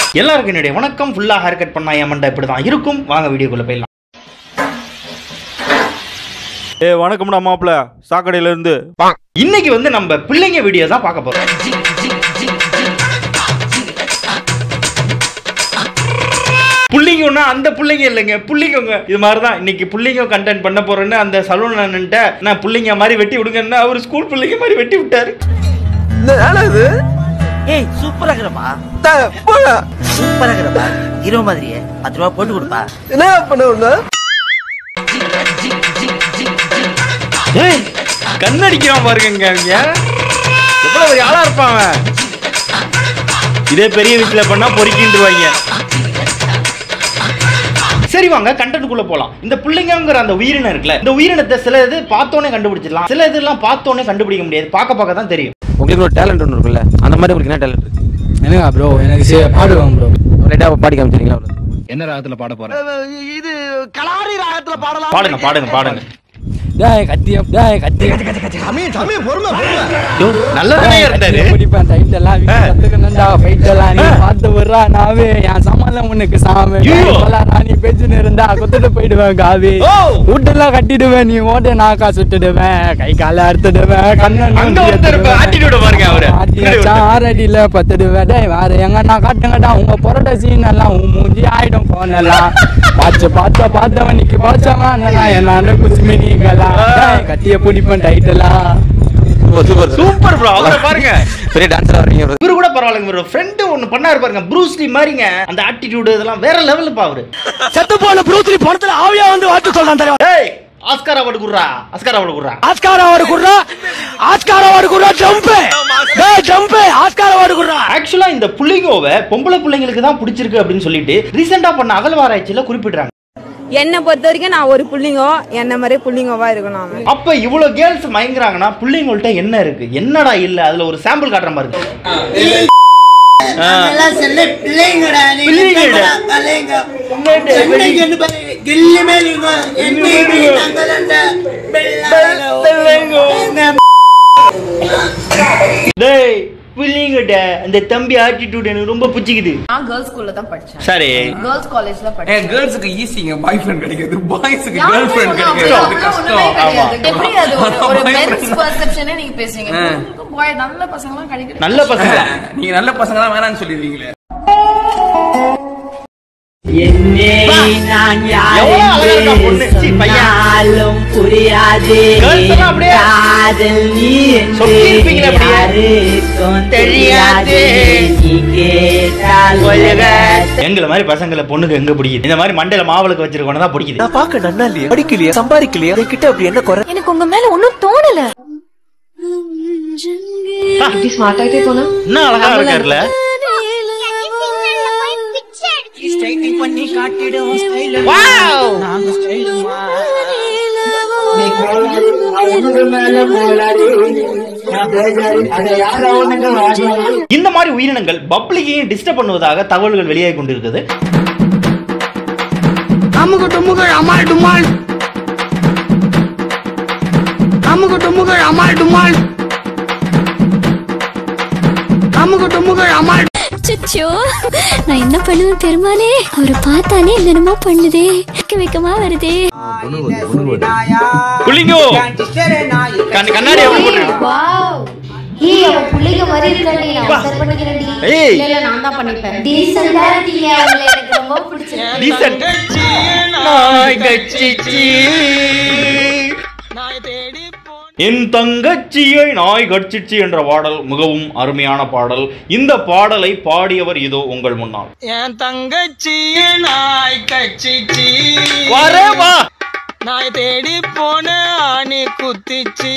எல்லாருக்கும் என்னுடைய வணக்கம் ஃபுல்லா ஹேர் கட் பண்ணா ஏமண்டா இப்படி தான் இருக்கும் வாங்க வீடியோக்குள்ள போயிடலாம் ஏ வணக்கம்டா மாப்பிள சாக்கடையில இருந்து இன்னைக்கு வந்து நம்ம பிள்ளைங்க வீடியோ தான் பார்க்க போறோம் புள்ளிங்கன்னா அந்த புள்ளைங்க இல்லைங்க புள்ளிங்கங்க இது மாதிரி தான் இன்னைக்கு புள்ளிங்க கண்டென்ட் பண்ண போறேன்னு அந்த சலூன் அண்ணன்ட்ட நான் புள்ளிங்க மாதிரி வெட்டி விடுங்கன்னா அவர் ஸ்கூல் புள்ளைங்க மாதிரி வெட்டி விட்டாரு ஏய் சூப்பரா இருக்கிறப்பா த- போடா. சூப்பரா இருக்கிறப்பா ஹீரோ மாதிரியே பத்து ரூபா போட்டு கொடுப்பா என்ன பண்ண உன்ன? ஏய் கண்ணடிக்கிறான் பாருங்க அவங்க எவ்வளவு பெரிய ஆளா இருப்பான் அவன். இதே பெரிய வீட்டுல பண்ணா பொறுக்கின்றுவாங்க சரி வாங்க கண்டென்ட்குள்ள போலாம் இந்த பிள்ளைங்கிற அந்த உயிரினம் இருக்குல்ல இந்த உயிரினத்தை சில இது பார்த்தோன்னே கண்டுபிடிச்சிடலாம் சில இதெல்லாம் பார்த்தோன்னே கண்டுபிடிக்க முடியாது பார்க்க பார்க்க தான் தெரியும் உங்களுக்கு ஒரு டேலண்ட் ஒன்று இருக்குல்ல அந்த மாதிரி உங்களுக்கு என்ன டேலண்ட் இருக்கு என்னங்க ப்ரோ எனக்கு சே- பாடுவேன் ப்ரோ லைட்டாக பாடி காமிச்சிருங்களா அவ்வளோ என்ன ராகத்துல பாட போறேன் இது கலாரி ராகத்துல பாடலாம் பாடுங்க பாடுங்க பாடுங்க டேய் கத்தியம் டேய் கத்தியம் சாமி சாமி பொறுமை பொறுமை ஐயோ, நல்லதானே இருந்தாரு பிடிப்பேன் டைட் எல்லாம் வீட்டுல கத்துக்கணும்டா ஃபைட் எல்லாம் நீ பார்த்து வர்றா நாவே என் சமாளம் உனக்கு சாமி ஐயோ. ராணி பேச்சுன்னு இருந்தா குத்துட்டு போயிடுவேன் காவி ஓ. வீட்டெல்லாம் கட்டிடுவேன் நீ ஓட்ட நாக்கா சுட்டுடுவேன் கை கால அறுத்துடுவேன் கண்ணன் அங்க ஒருத்தர் இப்ப attitude பாருங்க அவரு. ஆறடியில பத்துடுவேன் டேய் வேற எங்க நான் காட்டுங்கடா உங்க புரட்ட சீன் எல்லாம் உன் மூஞ்சி ஆயிடும் போன் எல்லாம் பார்த்து பார்த்த பார்த்தவனிக்கு பார்த்தவன் என்ன குசுமி நீங்களா டேய், கட்டிய பிடிப்பேன் டைட்டெல்லாம் சூப்பர் சூப்பர் ப்ரோ அவரை பாருங்க பெரிய டான்ஸராக வரீங்க ஒரு இவரு கூட பரவாயில்லைங்க ஒரு ஃப்ரெண்டு ஒன்னு பண்ணாரு பாருங்க ப்ரூஸ்லி மாதிரிங்க அந்த ஆட்டிடியூட் இதெல்லாம் வேற லெவல் பா அவரு செத்து போன ப்ரூத்லி படத்துல ஆவியா வந்து வாழ்த்து சொல்றான் தலைவா ஏய் ஆஸ்கார் அவார்டு குடுறா ஆஸ்கார் அவார்டு குடுறா ஆஸ்கார் அவார்டு குடுறா ஆஸ்கார் அவார்டு குடுறா ஜம்ப் டேய் ஜம்ப் ஆஸ்கார் அவார்டு குடுறா ஆக்சுவலா இந்த புள்ளிங்கோவை பொம்பளை பிள்ளைங்களுக்கு தான் பிடிச்சிருக்கு அப்படின்னு சொல்லிட்டு ரீசெண்டா பண்ண அகழ்வாராய்ச்சியில குறிப்பிடுறாங்க என்னை பொறுத்த வரைக்கும் நான் ஒரு புள்ளிங்கோ என்ன மாதிரி புள்ளிங்கோவா இருக்கணும் அவன் அப்ப இவ்வளவு கேர்ள்ஸ் மயங்குறாங்கன்னா பிள்ளைங்கள்ட்ட என்ன இருக்கு என்னடா இல்ல அதுல ஒரு சாம்பிள் காட்டுற மாதிரி இருக்கு ஆ. பிள்ளைங்கடா. டேய் பிள்ளைங்கிட்ட அந்த தம்பி ஆட்டிடியூட் எனக்கு ரொம்ப பிடிச்சிக்குது நான் கேர்ள்ஸ் ஸ்கூல்ல தான் படிச்சேன் சரி கேர்ள்ஸ் காலேஜ்ல படிச்சேன் கேர்ள்ஸுக்கு ஈஸிங்க பாய் ஃப்ரெண்ட் கிடைக்கிறது பாய்ஸுக்கு யாருமே கேர்ள் ஃப்ரெண்ட் ஒண்ணும் கிடைக்கிறது அப்படி அது ஒண்ணுமே கஷ்டம் கிடையாது. எப்படி அது ஒரு- ஒரு Boy men's friend. perception-ஏ நீங்க பேசுறீங்க பொண்ணுங்களுக்கும் boy நல்ல பசங்கலாம் கிடைக்கிறது நல்ல பசங்க நீங்க நல்ல பசங்க தான் வேணாம்னு சொல்லிடுவீங்களே எவ்வளவு அழகா இருக்கா பொண்ணு சீ, பையன் Girls எல்லாம் அப்படியே சொக்கியிருப்பீங்களே அப்படியே. தெரியாது. எங்களை மாதிரி பசங்களை பொண்ணுக்கு எங்க பிடிக்குது இந்த மாதிரி மண்டையில மாவளுக்கு வச்சிருக்கோன்னு தான் பிடிக்குது நான் பார்க்க நல்லா இல்லையா படிக்கலையா சம்பாதிக்கலையா என்கிட்ட அப்படி என்ன குறை எனக்கு உங்க மேல ஒன்னும் தோணல ஸ்மார்ட் ஆயிட்டே போனா இன்னும் அழகா இருக்காருல்ல பண்ணி காட்டிடும் ஸ்டைல நாங்க ஸ்டைலுமா இந்த மாதிரி உயிரினங்கள் பப்ளிக்கையும் டிஸ்டர்ப் பண்ணுவதாக தகவல்கள் வெளியாகி கொண்டிருக்குது அமுக டுமுக அமால் டுமால் அமுக டுமுக அமால் டுமால் அமுக டுமுக அமால் அச்சச்சோ நான் என்ன பண்ணுவேன் பெருமாளே அவரை பார்த்தாலே என்னென்னமோ பண்ணுதே வைக்க வைக்கமா வருதே புள்ளிங்கோ கண்ணு- கண்ணாடி எப்படி போட்டுருக்கு வாவ் ஏய் அவ புள்ளைங்க மாதிரி இருக்காடி நான் அவசர பண்ணிக்கிறேன்டி ஏய். இல்ல இல்ல நான் தான் பண்ணிப்பேன் டீசெண்டா இருக்கீங்க உங்களை எனக்கு ரொம்ப பிடிச்சிருக்கு Decent. நாய் கட்சிச்சி. என் தங்கச்சியை நாய் கட்சிச்சி என்ற பாடல் மிகவும் அருமையான பாடல் இந்த பாடலை பாடியவர் இதோ உங்கள் முன்னால் என் தங்கச்சி நாய் கச்சிச்சி வரே வா நாய் தேடி போன ஆணி குத்திச்சி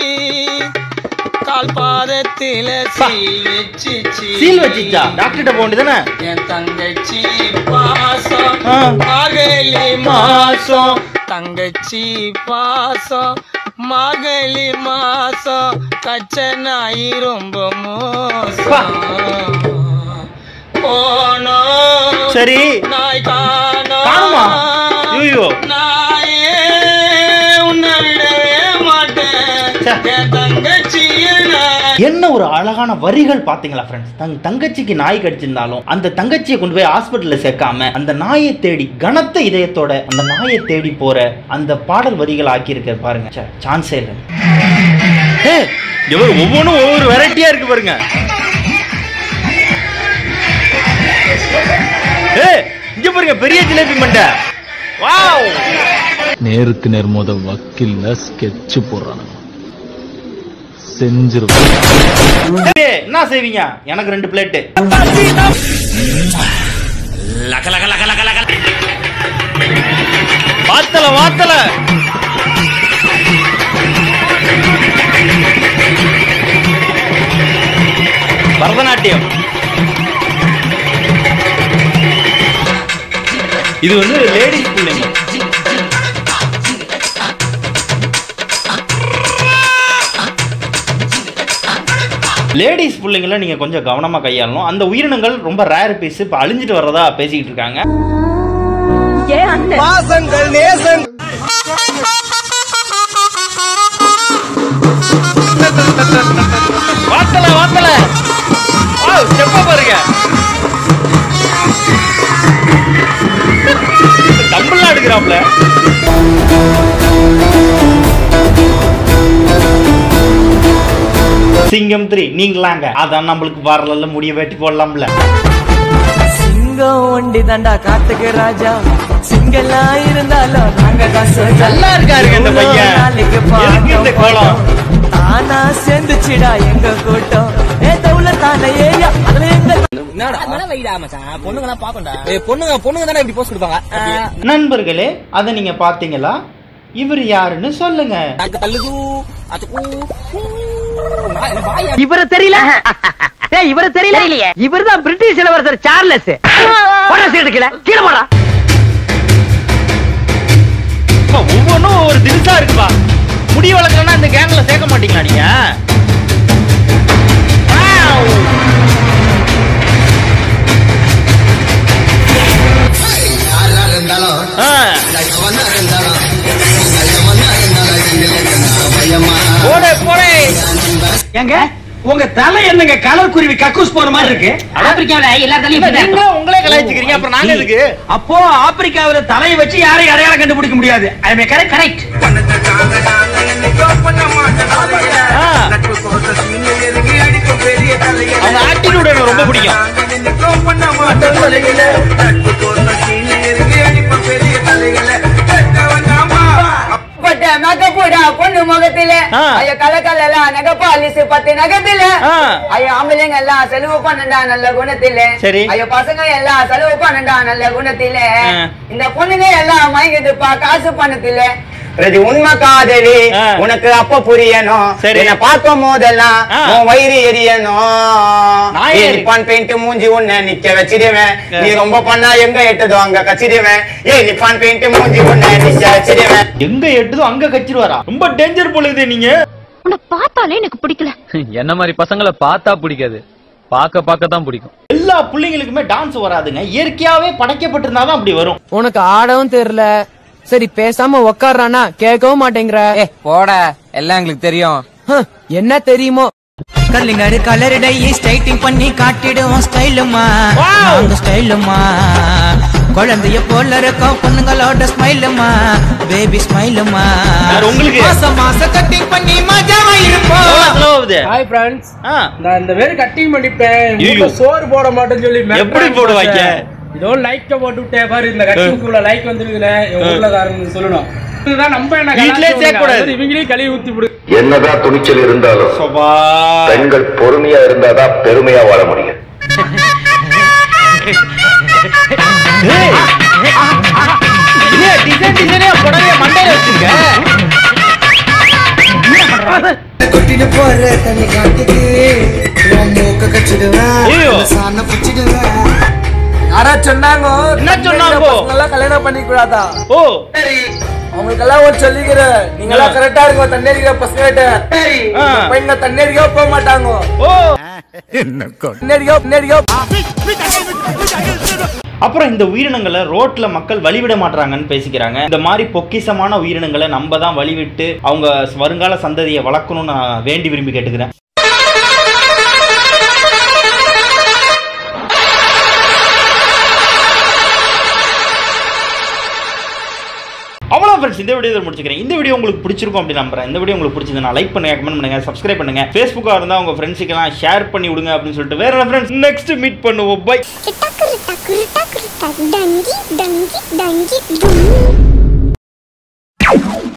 கால் பாதத்தில சீல் வச்சிச்சி சீல் வச்சிச்சா டாக்டர்கிட்ட போக வேண்டியதானே என் தங்கச்சி பாசம் ஆ. மார்கழி மாசம் தங்கச்சி பாசம் மார்கழி மாசம் கச்ச நாய் ரொம்ப மோசம் போனோம் சரி நாய் காணோம் காணுமா? ஐயோ. நாயே உன்னை விடவே மாட்டேன் ச்சே. என் தங்கச்சியை நான் என்ன ஒரு அழகான வரிகள் பாத்தீங்களா ஃப்ரெண்ட்ஸ் தங் தங்கச்சிக்கு நாய் கடிச்சிருந்தாலும் அந்த தங்கச்சியை கொண்டு போய் ஹாஸ்பிட்டல்ல சேர்க்காம அந்த நாயை தேடி கனத்த இதயத்தோட அந்த நாயை தேடி போற அந்த பாடல் வரிகள் ஆக்கியிருக்க பாருங்க ச்சே, சான்ஸே இல்லை ஏய், எவ்வளவு ஒவ்வொன்றும் ஒவ்வொரு வெரைட்டியா இருக்கு பாருங்க ஏய், இங்க பாருங்க பெரிய ஜிலேபி மண்டை வாவ் நேருக்கு நேர் மோத வக்கீல்ல ஸ்கெட்ச் போடுறானுங்க செஞ்சிருவாங்க ஏய், என்ன செய்வீங்க எனக்கு ரெண்டு பிளேட்டு வாத்தல வாத்தல பரதநாட்டியம் இது வந்து லேடிஸ் பிள்ளைங்க லேடிஸ் பிள்ளைங்கள நீங்க கொஞ்சம் கவனமா கையாளணும் அந்த உயிரினங்கள் ரொம்ப ரேர் பீஸ் இப்ப அழிஞ்சிட்டு வர்றதா பேசிக்கிட்டு இருக்காங்க பாசங்கள் நேசன் வாத்தல வாத்தல ஸ்டெப்ப பாருங்க டம்பிள்லாம் எடுக்கிறாப்ல சிங்கம் த்ரீ நீங்களாங்க அதான் நம்மளுக்கு வரல முடிய வெட்டி போடலாம்ல சிங்கம் ஒண்டி தாண்டா காத்துக்கு ராஜா சிங்கலா இருந்தாலும் நாங்க தான் சோஜா. நல்லா இருக்காருங்க இந்த பையன். நாளைக்கு எதுக்கு இந்த கோலம்? ஆனா சேர்ந்துச்சுடா எங்க கூட்டம் ஏ தவுல தானே ஏயா அதுல எங்க நண்பர்களே அதை நீங்க பாத்தீங்களா இவர் யாருன்னு சொல்லுங்க இவர தெரியல ஏய் இவர தெரியல இவர்தான் பிரிட்டிஷ் இளவரசர் சார்லஸ் போடா சீட்டு கீழே கீழே போடா அப்பா, ஒவ்வொன்றும் ஒவ்வொரு தினுசா இருக்குப்பா முடி வளர்க்கலன்னா இந்த கேங்ல சேர்க்க மாட்டீங்களா நீங்க Wow! ஆ. போடு, போடு. எங்க உங்க தலை என்னங்க கலர் குருவி கக்கூஸ் போற மாதிரி இருக்கு ஆப்பிரிக்காவில எல்லா நீங்களும் உங்களே கலாய்ச்சிக்கிறீங்க அப்புறம் நாங்க எதுக்கு அப்போ ஆப்பிரிக்காவில தலையை வச்சு யாரையும் அடையாளம் கண்டுபிடிக்க முடியாது ஐ கரெக்ட் கரெக்ட் ஆ. அவங்க ஆட்டிடியூட் எனக்கு ரொம்ப பிடிக்கும் நகைப்பூடா பொண்ணு முகத்தில ஆ. ஐயோ கலக்கல்லாம் நகை பாலிசு பத்து நகத்தில ஆ. ஐயோ ஆம்பளைங்க எல்லாம் செலவு பண்ணண்டா நல்ல குணத்தில சரி. ஐயோ பசங்க எல்லாம் செலவு பண்ணண்டா நல்ல குணத்தில ஆ. இந்த பொண்ணுங்க எல்லாம் மயங்குதுப்பா காசு பணத்தில இது உண்மை காதலி ஆ. உனக்கு அப்ப புரியணும் சரி. என்ன பார்க்கும் போதெல்லாம் ஆ. உன் வயிறு எரியணும் நான் ஏய், ஏறி- நிப்பான் பெயிண்ட் மூஞ்சி உன்னை நிக்க வச்சிடுவேன் ஆ. நீ ரொம்ப பண்ணா எங்க எட்டதோ அங்க கச்சிடுவேன் ஏய் நிப்பான் பெயிண்ட் மூஞ்சி உன்னை நிக்க வச்சிடுவேன் எங்க எட்டுதோ அங்க கச்சிருவாரா ரொம்ப டேஞ்சர் பொழுது நீங்க உன்னை பார்த்தாலே எனக்கு பிடிக்கல என்ன மாதிரி பசங்களை பார்த்தா பிடிக்காது பார்க்க பார்க்க தான் பிடிக்கும் எல்லா பிள்ளைங்களுக்குமே டான்ஸ் வராதுங்க இயற்கையாவே படைக்கப்பட்டிருந்தாதான் அப்படி வரும் உனக்கு ஆடவும் தெரியல சரி பேசாம உக்காடுறானா கேட்கவும் மாட்டேங்கிற போட எல்லாம் எங்களுக்கு தெரியும் ஹம், என்ன தெரியுமோ கர்லிங்கரு கலர் டை ஸ்ட்ரைட்டிங் பண்ணி காட்டிடுவோம் ஸ்டைலுமா Wow. நாங்க ஸ்டைலுமா குழந்தைய போல இருக்கும் பொண்ணுங்களோட ஸ்மைலுமா பேபி ஸ்மைலுமா யார் உங்களுக்கு? மாசம் மாசம் கட்டிங் பண்ணி மஜாவா இருப்போம் எவ்வளவு செலவாகுது ஹாய் ஃப்ரெண்ட்ஸ் ஆ, நான் இந்த வேறு கட்டிங் பண்ணிப்பேன் ஐயோ. உங்க சோறு போட மாட்டேன்னு சொல்லி எப்படி மிரட்டுறாங்க போடுவாங்க? பாரு. இதோ லைக்க போட்டு விட்டே பாரு இந்த கட்டிங்குள்ள லைக் வந்துருக்குன்னு என் ஊர்ல காரங்க சொல்லணும் இதுதான் நம்ம என்ன வீட்லயே கலாச்சாரம் சேர்க்கக்கூடாது. அது இவங்களையும் கழுவி ஊத்தி விடு என்னதான் துணிச்சல் இருந்தாலும் சபா. பெண்கள் பொறுமையா இருந்தாதான் பெருமையா வாழ முடியும் ஏய். ஏய், design design-ஆ புடவைய மண்டையில வச்சிருக்க? கொட்டிட்டு போற தண்ணி காட்டுக்கு உன் மூக்க கச்சிடுவேன் ஐயோ. சாண பிடிச்சிடுவேன் யாரா சொன்னாங்க என்ன சொன்னாங்க? எல்லாம் கல்யாணம் பண்ணிக்க கூடாதா ஓ அவங்களுக்கெல்லாம் ஒரு சொல்லிக்கிறேன் நீங்க எல்லாம் கரெக்டா இருக்க தண்ணேரிக்க பசங்க ஆ. பையங்க தண்ணேரிக்கோ போக மாட்டாங்க ஓ தண்ணேரிக்கோ தண்ணேரிக்கோ அப்புறம் இந்த உயிரினங்களை ரோட்ல மக்கள் வழிவிட மாட்டாங்கன்னு பேசிக்கிறாங்க இந்த மாதிரி பொக்கிஷமான உயிரினங்களை நம்ம தான் வழிவிட்டு அவங்க வருங்கால சந்ததியை வளர்க்கணும்னு நான் வேண்டி விரும்பி கேட்டுக்கிறேன் அவ்வளோதான் ஃப்ரெண்ட்ஸ் இந்த வீடியோ முடிச்சுக்கிறேன் இந்த வீடியோ உங்களுக்கு பிடிச்சிருக்கும் அப்படி நம்புறேன் இந்த வீடியோ உங்களுக்கு பிடிச்சதுன்னா லைக் பண்ணுங்க கமெண்ட் பண்ணுங்க சப்ஸ்கிரைப் பண்ணுங்க ஃபேஸ்புக்காக இருந்தால் உங்க ஃப்ரெண்ட்ஸுக்கெல்லாம் ஷேர் பண்ணி விடுங்க அப்படின்னு சொல்லிட்டு வேற ஃப்ரெண்ட்ஸ் நெக்ஸ்ட் மீட் பண்ணுவோம் பை டக்கு டக்கு டக்கு டக்கு டங்கி டங்கி டங்கி டும்